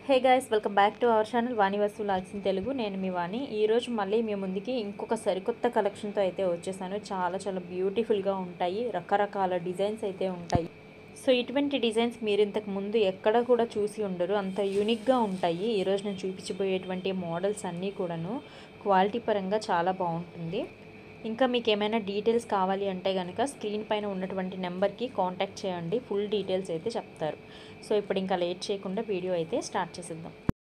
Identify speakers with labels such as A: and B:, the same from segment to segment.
A: hey guys welcome back to our channel Vani వస్తువులు ఆల్సిన తెలుగు నేను మీ వాణి ఈరోజు మళ్ళీ మీ ముందుకి ఇంకొక సరికొత్త కలెక్షన్తో అయితే వచ్చేసాను చాలా చాలా బ్యూటిఫుల్గా ఉంటాయి రకరకాల డిజైన్స్ అయితే ఉంటాయి సో ఇటువంటి డిజైన్స్ మీరు ఇంతకు ముందు ఎక్కడ కూడా చూసి ఉండరు అంత యూనిక్గా ఉంటాయి ఈరోజు నేను చూపించబోయేటువంటి మోడల్స్ అన్నీ కూడాను క్వాలిటీ పరంగా చాలా బాగుంటుంది ఇంకా మీకు ఏమైనా డీటెయిల్స్ కావాలి అంటే కనుక స్క్రీన్ పైన ఉన్నటువంటి నెంబర్కి కాంటాక్ట్ చేయండి ఫుల్ డీటెయిల్స్ అయితే చెప్తారు సో ఇప్పుడు ఇంకా లేట్ చేయకుండా వీడియో అయితే స్టార్ట్ చేసేద్దాం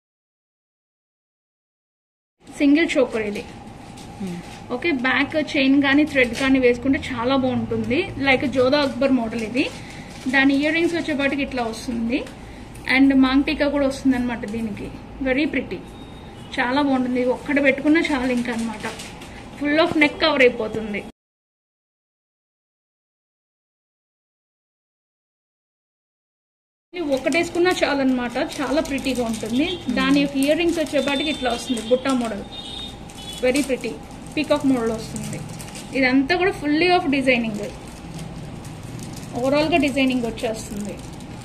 B: సింగిల్ చోకర్ ఇది ఓకే బ్యాక్ చైన్ కానీ థ్రెడ్ కానీ వేసుకుంటే చాలా బాగుంటుంది లైక్ జోదా అక్బర్ మోడల్ ఇది దాని ఇయర్ రింగ్స్ వచ్చేపాటికి ఇట్లా వస్తుంది అండ్ మాంగ్ టీకా కూడా వస్తుంది అనమాట దీనికి వెరీ ప్రిటీ చాలా బాగుంటుంది ఇది ఒక్కటి పెట్టుకున్నా చాలు ఇంకా అనమాట ఫుల్ ఆఫ్ నెక్ కవర్ అయిపోతుంది ఇది ఒకటేసుకున్నా చాలు అనమాట చాలా ప్రిటీగా ఉంటుంది దాని యొక్క ఇయర్ రింగ్స్ వచ్చేపాటికి ఇట్లా వస్తుంది బుట్టా model very pretty peacock model వస్తుంది ఇదంతా కూడా ఫుల్లీ ఆఫ్ డిజైనింగ్ ఓవరాల్ గా డిజైనింగ్ వచ్చేస్తుంది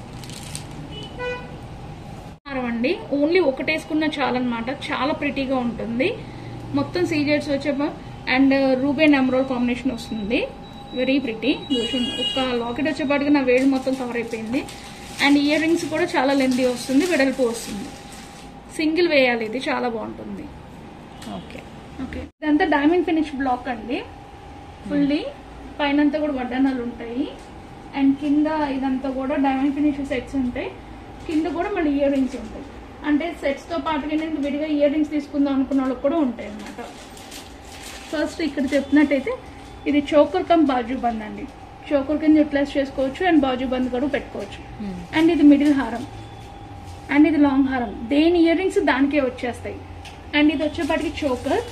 B: హారం అండి ఓన్లీ ఒకటేసుకున్న చాలన్నమాట చాలా ప్రిటీగా ఉంటుంది మొత్తం సీజెట్స్ వచ్చే అండ్ రూబెన్ ఎమరోల్ కాంబినేషన్ వస్తుంది వెరీ ప్రిటీ ఒక లాకెట్ వచ్చేపాటికి నా వేడి మొత్తం కవర్ అయిపోయింది అండ్ ఇయర్ రింగ్స్ కూడా చాలా లెందీ వస్తుంది వెడల్పు వస్తుంది సింగిల్ వేయాలి ఇది చాలా బాగుంటుంది
A: ఓకే
B: ఓకే ఇదంతా డైమండ్ ఫినిష్ బ్లాక్ అండి ఫుల్లీ పైన కూడా వడ్డానాలు ఉంటాయి అండ్ కింద ఇదంతా కూడా డైమండ్ ఫినిష్ సెట్స్ ఉంటాయి కింద కూడా మళ్ళీ ఇయర్ రింగ్స్ ఉంటాయి అంటే సెట్స్ తో పాటుగా నేను విడిగా ఇయర్ రింగ్స్ తీసుకుందాం అనుకున్న వాళ్ళకి కూడా ఉంటాయి అన్నమాట ఫస్ట్ ఇక్కడ చెప్పినట్టయితే ఇది చోకర్ కమ్ బాజు బంద్ అండి చోకర్ కింద యూటిలైజ్ చేసుకోవచ్చు అండ్ బాజు బంద్ కూడా పెట్టుకోవచ్చు అండ్ ఇది మిడిల్ హారం అండ్ ఇది లాంగ్ హారం దేని ఇయర్ రింగ్స్ దానికే వచ్చేస్తాయి అండ్ ఇది వచ్చేపాటికి choker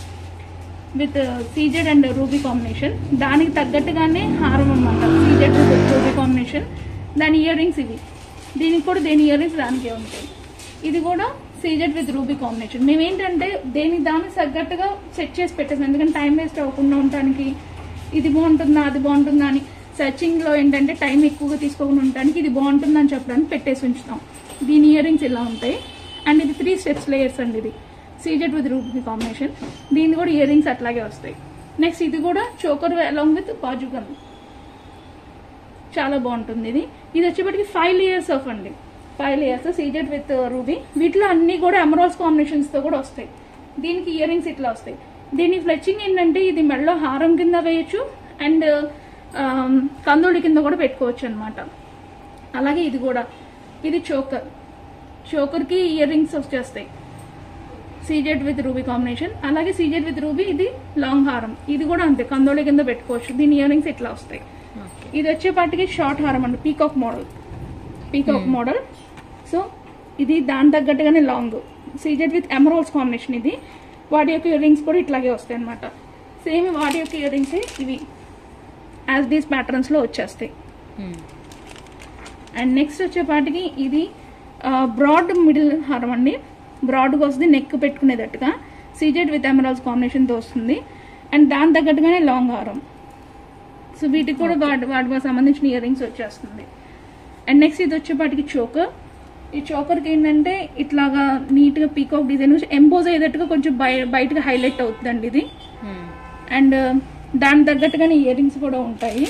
B: with CZ and ruby combination దానికి తగ్గట్టుగానే హారం అనమాట సీజెడ్ రూబీ కాంబినేషన్ దాని ఇయర్ రింగ్స్ ఇవి దీనికి కూడా దేని ఇయర్ రింగ్స్ దానికే ఉంటాయి ఇది కూడా సీజెడ్ విత్ రూబీ కాంబినేషన్ మేము ఏంటంటే దేనికి దానికి తగ్గట్టుగా సెట్ చేసి పెట్టేసాం ఎందుకంటే టైం వేస్ట్ అవ్వకుండా ఉండటానికి ఇది బాగుంటుందా అది బాగుంటుందా అని సెర్చింగ్ లో ఏంటంటే టైం ఎక్కువగా తీసుకోకుండా ఉండటానికి ఇది బాగుంటుందా అని చెప్పడానికి పెట్టేసి ఉంచుతాం దీని ఇయర్ రింగ్స్ ఇలా ఉంటాయి అండ్ ఇది త్రీ స్టెప్స్ లేయర్స్ అండి ఇది సీజెడ్ విత్ రూబీ కాంబినేషన్ దీని కూడా ఇయర్ రింగ్స్ అట్లాగే వస్తాయి నెక్స్ట్ ఇది కూడా చోకర్ అలాంగ్ విత్ బాజుగమ్ చాలా బాగుంటుంది ఇది ఇది వచ్చేప్పటికి ఫైవ్ లేయర్స్ ఆఫ్ అండి five layers CZ with ruby వీటిలో అన్ని కూడా ఎమరాల్స్ కాంబినేషన్స్ తో కూడా వస్తాయి దీనికి ఇయర్ రింగ్స్ ఇట్లా వస్తాయి దీని ఫ్లెచింగ్ ఏంటంటే ఇది మెడలో హారం కింద వేయచ్చు అండ్ కందుడి కింద కూడా పెట్టుకోవచ్చు అనమాట అలాగే ఇది కూడా ఇది చోకర్ చోకర్ కి ఇయర్ రింగ్స్ వచ్చేస్తాయి సీజెడ్ విత్ రూబీ కాంబినేషన్ అలాగే సీజెడ్ విత్ రూబీ ఇది లాంగ్ హారం ఇది కూడా అంతే కందోళి కింద పెట్టుకోవచ్చు దీని ఇయర్ రింగ్స్ ఇట్లా వస్తాయి ఇది వచ్చేపాటికి షార్ట్ హారం అండి peacock model peacock model so ఇది దాని తగ్గట్టుగానే long CZ with emeralds combination ఇది వాటి యొక్క ఇయర్ రింగ్స్ కూడా ఇట్లాగే వస్తాయి అనమాట సేమ్ వాటి యొక్క ఇయర్ రింగ్స్ ఇవి యాజ్ దీస్ ప్యాటర్న్స్ లో వచ్చేస్తాయి అండ్ నెక్స్ట్ వచ్చేపాటికి ఇది బ్రాడ్ మిడిల్ హారం అండి బ్రాడ్గా వస్తుంది నెక్ పెట్టుకునేటట్టుగా సీజెడ్ విత్ ఎమరాల్స్ కాంబినేషన్తో వస్తుంది అండ్ దాని తగ్గట్టుగానే లాంగ్ హారం సో వీటికి కూడా వాటి వాటికి సంబంధించిన ఇయర్ రింగ్స్ వచ్చేస్తుంది అండ్ నెక్స్ట్ ఇది వచ్చేపాటికి చోకర్ ఈ చోకర్కి ఏంటంటే ఇట్లాగా నీట్గా పీకాక్ డిజైన్ ఎంపోజ్ అయ్యేటట్టుగా కొంచెం బయ బయటగా హైలైట్ అవుతుందండి ఇది అండ్ దాని తగ్గట్టుగానే ఇయర్ రింగ్స్ కూడా ఉంటాయి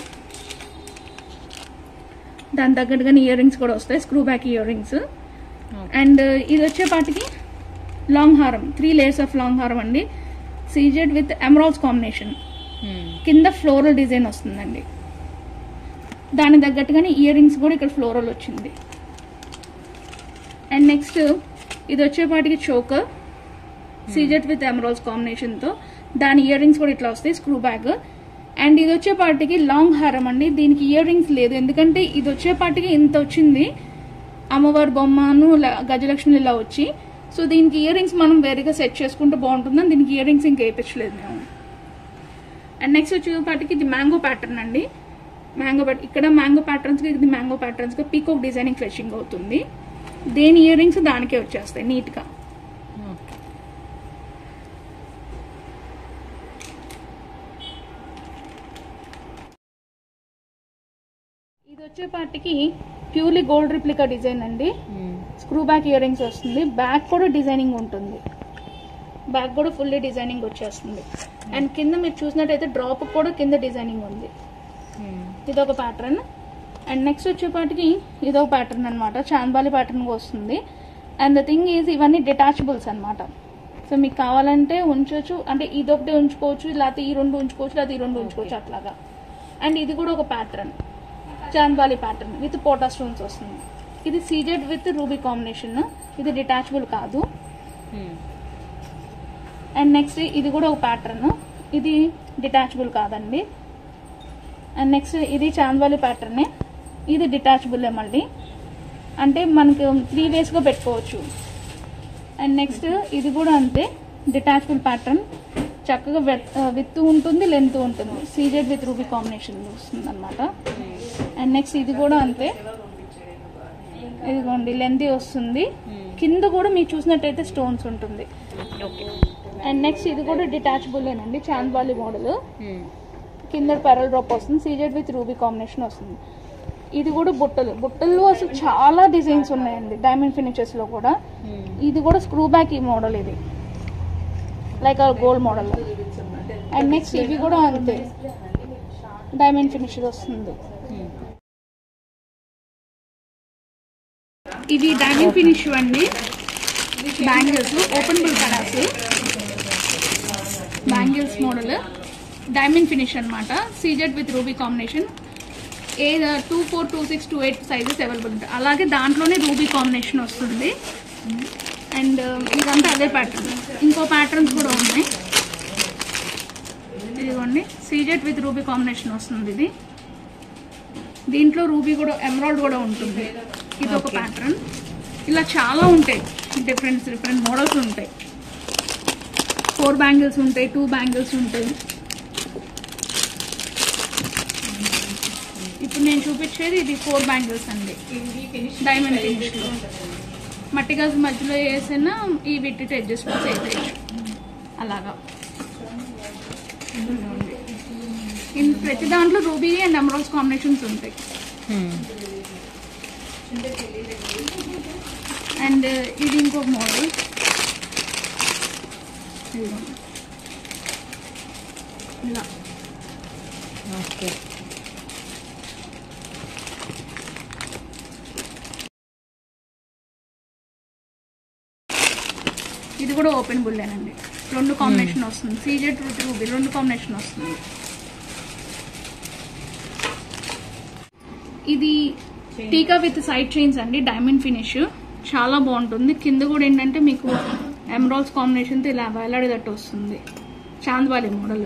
B: దాని తగ్గట్టుగానే ఇయర్ రింగ్స్ కూడా వస్తాయి screw back earrings and ఇది వచ్చేపాటికి లాంగ్ హారం త్రీ లేయర్స్ ఆఫ్ లాంగ్ హారం అండి సీజెడ్ విత్ ఎమరాల్స్ కాంబినేషన్ కింద ఫ్లోరల్ డిజైన్ వస్తుందండి దాని తగ్గట్టుగానే ఇయర్ రింగ్స్ కూడా ఇక్కడ ఫ్లోరల్ వచ్చింది అండ్ నెక్స్ట్ ఇది వచ్చేపాటికి చోకర్ సీజెట్ విత్ ఎమరాల్స్ కాంబినేషన్తో దాని ఇయర్ రింగ్స్ కూడా ఇట్లా వస్తాయి స్క్రూ బ్యాగ్ అండ్ ఇది వచ్చేపాటికి లాంగ్ హారం అండి దీనికి ఇయర్ రింగ్స్ లేదు ఎందుకంటే ఇది వచ్చేపాటికి ఇంత వచ్చింది అమ్మవారి బొమ్మను గజలక్ష్మి ఇలా వచ్చి సో దీనికి ఇయర్ రింగ్స్ మనం వేరేగా సెట్ చేసుకుంటే బాగుంటుందని దీనికి ఇయర్ రింగ్స్ ఇంకా వేయించలేదు మేము అండ్ నెక్స్ట్ వచ్చేపాటికి ఇది మ్యాంగో ప్యాటర్న్ అండి మ్యాంగో ప్యాటర్న్ ఇక్కడ మ్యాంగో ప్యాటర్న్స్ ఇది మ్యాంగో ప్యాటర్న్స్ గా పీకోక్ డిజైనింగ్ ఫ్లెషింగ్ అవుతుంది దేని ఇయర్ రింగ్స్ దానికే వచ్చేస్తాయి నీట్ గా ఇది వచ్చేపాటికి ప్యూర్లీ గోల్డ్ రిప్లికా డిజైన్ అండి స్క్రూ బ్యాక్ ఇయర్ రింగ్స్ వస్తుంది బ్యాక్ కూడా డిజైనింగ్ ఉంటుంది బ్యాక్ కూడా ఫుల్లీ డిజైనింగ్ వచ్చేస్తుంది అండ్ కింద మీరు చూసినట్టయితే డ్రాప్ కూడా కింద డిజైనింగ్ ఉంది ఇదొక ప్యాటర్న్ అండ్ నెక్స్ట్ వచ్చేపాటికి ఇదొక ప్యాటర్న్ అనమాట చాంబాలి ప్యాటర్న్ వస్తుంది అండ్ ద థింగ్ ఈజ్ ఇవన్నీ డిటాచబుల్స్ అనమాట సో మీకు కావాలంటే ఉంచవచ్చు అంటే ఇదొకటి ఉంచుకోవచ్చు లేకపోతే ఈ రెండు ఉంచుకోవచ్చు లేకపోతే ఈ రెండు ఉంచుకోవచ్చు అట్లాగా అండ్ ఇది కూడా ఒక ప్యాటర్న్ చాంబాలి ప్యాటర్న్ విత్ పోటా స్టోన్స్ వస్తుంది ఇది సీజెడ్ విత్ రూబీ కాంబినేషన్ ఇది డిటాచబుల్ కాదు అండ్ నెక్స్ట్ ఇది కూడా ఒక ప్యాటర్న్ ఇది డిటాచబుల్ కాదండి అండ్ నెక్స్ట్ ఇది చాంద్వాలి ప్యాటర్నే ఇది డిటాచబుల్ మళ్ళీ అంటే మనకి త్రీ వేస్గా పెట్టుకోవచ్చు అండ్ నెక్స్ట్ ఇది కూడా అంతే డిటాచబుల్ ప్యాటర్న్ చక్కగా విత్ ఉంటుంది లెంత్ ఉంటుంది సీజెడ్ విత్ రూబీ కాంబినేషన్ వస్తుంది అనమాట అండ్ నెక్స్ట్ ఇది కూడా అంతే ఇదిగోండి లెంత్ వస్తుంది కింద కూడా మీరు చూసినట్టయితే స్టోన్స్ ఉంటుంది
A: ఓకే
B: అండ్ నెక్స్ట్ ఇది కూడా డిటాచబుల్ ఏనండి చాంద్వాలి మోడల్ కింద పెరల్ డ్రాప్ వస్తుంది సీజెడ్ విత్ రూబీ కాంబినేషన్ వస్తుంది ఇది కూడా బుట్టలు బుట్టల్లో అసలు చాలా డిజైన్స్ ఉన్నాయండి డైమండ్ ఫినిషెస్ లో కూడా ఇది కూడా స్క్రూ బ్యాక్ ఈ మోడల్ ఇది like gold model and next ఇవి కూడా అంతే డైమండ్ ఫినిష్ వస్తుంది ఇది డైమండ్ ఫినిష్ అండి bangles openable colours bangles model diamond finish అన్నమాట CZ with ruby combination a two four two six two eight sizes available ఉంటాయి అలాగే దాంట్లోనే రూబీ కాంబినేషన్ వస్తుంది అండ్ ఇదంతా అదే ప్యాటర్న్ ఇంకో ప్యాటర్న్స్ కూడా ఉన్నాయి ఇదిగోండి సీజెడ్ విత్ రూబీ కాంబినేషన్ వస్తుంది ఇది దీంట్లో రూబీ కూడా ఎమరాల్డ్ కూడా ఉంటుంది ఇది ఒక ప్యాటర్న్ ఇలా చాలా ఉంటాయి డిఫరెంట్ డిఫరెంట్ మోడల్స్ ఉంటాయి ఫోర్ బ్యాంగిల్స్ ఉంటాయి టూ బ్యాంగిల్స్ ఉంటాయి ఇప్పుడు నేను చూపించేది ఇది ఫోర్ బ్యాంగిల్స్ అండి డైమండ్ ఫినిష్ లో మట్టి గాజు మధ్యలో వేసినా ఈ విట్టి అడ్జస్ట్మెంట్స్ వేసేయచ్చు అలాగా ఇన్ ప్రతి దాంట్లో రూబీ అండ్ ఎమరాల్స్ కాంబినేషన్స్ ఉంటాయి అండ్ ఇది ఇంకొక మోడల్ ఇలా
A: ఓకే
B: ఇది కూడా ఓపెన్ బుల్లేనండి రెండు కాంబినేషన్ వస్తుంది సీజెడ్ విత్ రూబీ రెండు కాంబినేషన్ వస్తుంది ఇది టీకా విత్ సైడ్ చైన్స్ అండి డైమండ్ ఫినిష్ చాలా బాగుంటుంది కింద కూడా ఏంటంటే మీకు ఎమరాల్స్ కాంబినేషన్తో ఇలా వేలాడేటట్టు వస్తుంది చాంద్వాలి మోడల్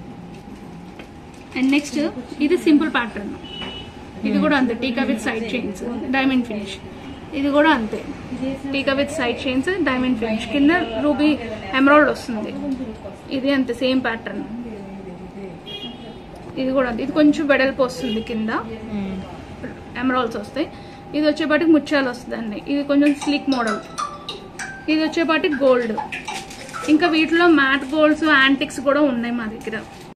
B: అండ్ నెక్స్ట్ ఇది సింపుల్ ప్యాటర్న్ ఇది కూడా అంతే tikka with side chains diamond finish ఇది కూడా అంతే tikka with side chains diamond finish కింద రూబీ ఎమరాల్డ్ వస్తుంది ఇది అంతే సేమ్ ప్యాటర్న్ ఇది కూడా అంతే ఇది కొంచెం వెడల్పు వస్తుంది కింద ఎమరాల్స్ వస్తాయి ఇది వచ్చేపాటికి ముత్యాలు వస్తుందండి ఇది కొంచెం స్లిక్ మోడల్ ఇది వచ్చేపాటికి గోల్డ్ ఇంకా వీటిలో మ్యాట్ గోల్డ్స్ యాంటిక్స్ కూడా ఉన్నాయి మా దగ్గర